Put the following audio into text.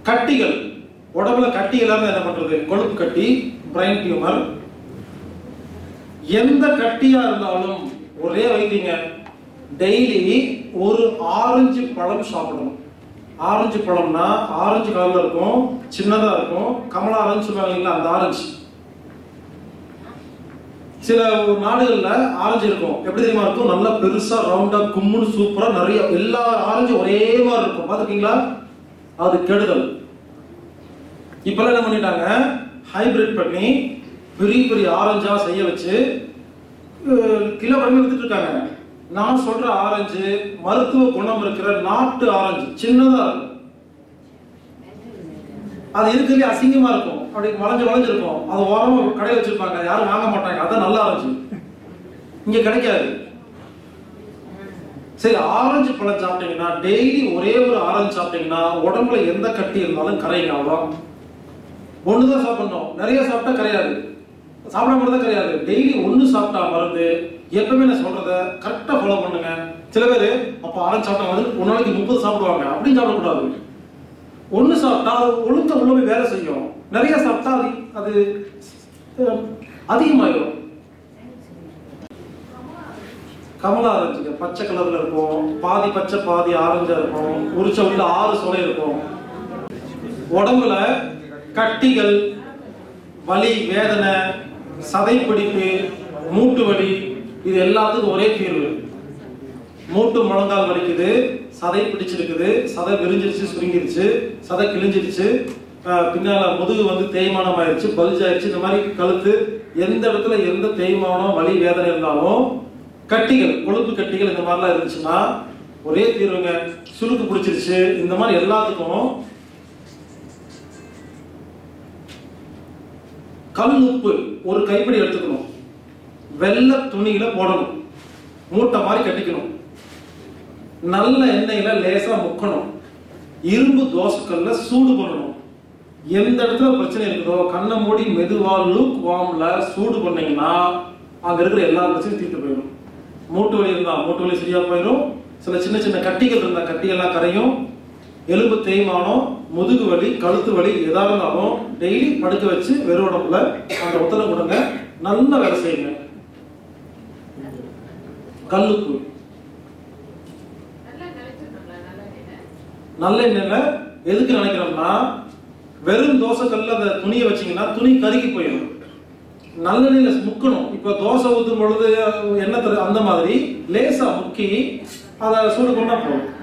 கட்டிகள் உடம்புல கட்டிகளா இருந்தா என்ன பண்றது கொழுப்பு கட்டி பிரைன் டியூமர் எந்த கட்டியா இருந்தாலும் ஒரே வைத்தியங்க டெய்லி ஒரு ஆரஞ்சு பழம் சாப்பிடணும் ஆரஞ்சு பழம்னா ஆரஞ்சு கலர்ல இருக்கும் சின்னதா இருக்கும் கமலா ஆரஞ்சு சொல்லுவாங்க இல்லைங்களா அந்த ஆரஞ்சு சில நாடுகள்ல ஆரஞ்சு இருக்கும் எப்படி தெரியுமா இருக்கும் நல்லா பெருசா ரவுண்டா கும்முன்னு சூப்பரா நிறைய எல்லா ஆரஞ்சு ஒரே மாதிரி இருக்கும் பாத்துருக்கீங்களா அது கெடுதல் இப்பெல்லாம் என்ன பண்ணிட்டாங்க ஹைபிரிட் பண்ணி பெரிய பெரிய ஆரஞ்சா செய்ய வச்சு அஹ், கிலோ கணக்கு வித்துட்டு இருக்காங்க நான் சொல்ற ஆரஞ்சு மருத்துவ குணம் இருக்கிற நாட்டு ஆரஞ்சு சின்னதா இருக்கும் அது இருக்கிறதுலே அசிங்கமா இருக்கும் அப்படி வளைஞ்சு வளைஞ்சு இருக்கும் அது ஓரமா கடையில் வச்சிருப்பாங்க யாரும் வாங்க மாட்டாங்க அதான் நல்ல ஆரஞ்சு இங்க கிடைக்காது சரி ஆரஞ்சு பழம் சாப்பிட்டீங்கன்னா டெய்லி ஒரே ஒரு ஆரஞ்சு சாப்பிட்டீங்கன்னா உடம்புல எந்த கட்டி இருந்தாலும் கரையுங்க அவ்வளோ ஒண்ணுதான் சாப்பிடணும் நிறைய சாப்பிட்டா கரையாது சாப்பிடாம தான் கிடையாது டெய்லி ஒண்ணு சாப்பிட்டா மருந்து எப்பவுமே நான் சொல்றத கரெக்டா ஃபாலோ பண்ணுங்க சில பேர் அப்ப ஆரஞ்சு சாப்பிட்டா வந்து ஒரு நாளைக்கு முப்பது சாப்பிடுவாங்க அப்படின்னு சாப்பிடக்கூடாது ஒண்ணு சாப்பிட்டா அது ஒழுங்க உள்ள போய் வேலை செய்யும் நிறைய சாப்பிட்டா அது அது அஹ், அதிகமாயிடும் கமலா ஆரஞ்சுங்க பச்சை கலர்ல இருக்கும் பாதி பச்சை பாதி ஆரஞ்சா இருக்கும் உரிச்ச உள்ள ஆறு சொலை இருக்கும் உடம்புல கட்டிகள் வலி வேதனை சதைப்பிடிப்பு மூட்டு வலி இது எல்லாத்துக்கும் ஒரே தீர்வு மூட்டு முழங்கால் வலிக்குது சதை பிடிச்சிருக்குது சதை விரிஞ்சிருச்சு சுருங்கிருச்சு சதை கிழிஞ்சிருச்சு அஹ் பின்னால முதுகு வந்து தேய்மானம் ஆயிடுச்சு பல்ஜ் ஆயிடுச்சு இந்த மாதிரி கழுத்து எந்த இடத்துல எந்த தேய்மானம் வலி வேதனை இருந்தாலும் கட்டிகள் கொழுப்பு கட்டிகள் இந்த மாதிரிலாம் இருந்துச்சுன்னா ஒரே தீர்வுங்க சுருக்கு பிடிச்சிருச்சு இந்த மாதிரி எல்லாத்துக்கும் கல் உப்பு ஒரு கைப்பிடி எடுத்துக்கணும் வெள்ளை துணியில போடணும் மூட்டை மாதிரி கட்டிக்கணும் நல்ல எண்ணெயில லேசா முக்கணும் இரும்பு தோசைக்கல்ல சூடு பண்ணணும் எந்த இடத்துல பிரச்சனை இருக்குதோ கண்ணை மூடி மெதுவா லூக் வார்ம்ல சூடு பண்ணீங்கன்னா அங்க இருக்கிற எல்லா பிரச்சனையும் தீர்த்து போயிடும் மூட்டு வலி இருந்தா மூட்டு வலி சரியா போயிடும் சில சின்ன சின்ன கட்டிகள் இருந்தா கட்டியெல்லாம் கரையும் எலும்பு தேய்மானம் முதுகு வலி கழுத்து வலி எதா இருந்தாலும் டெய்லி படுக்க வச்சு வெறும் உடம்புல அந்த ஒத்தனை கொடுங்க நல்ல வேலை செய்யுங்க கல்லுப்பு நல்ல எண்ணெயில எதுக்கு நினைக்கிறோம்னா வெறும் தோசை கல்ல அந்த துணியை வச்சீங்கன்னா துணி கருகி போயிடும் நல்லெண்ணெயில முக்கணும் இப்ப தோசை ஊத்தும் பொழுது எண்ணெய் தரு- அந்த மாதிரி லேசா முக்கி அதை சூடு பண்ணா போதும்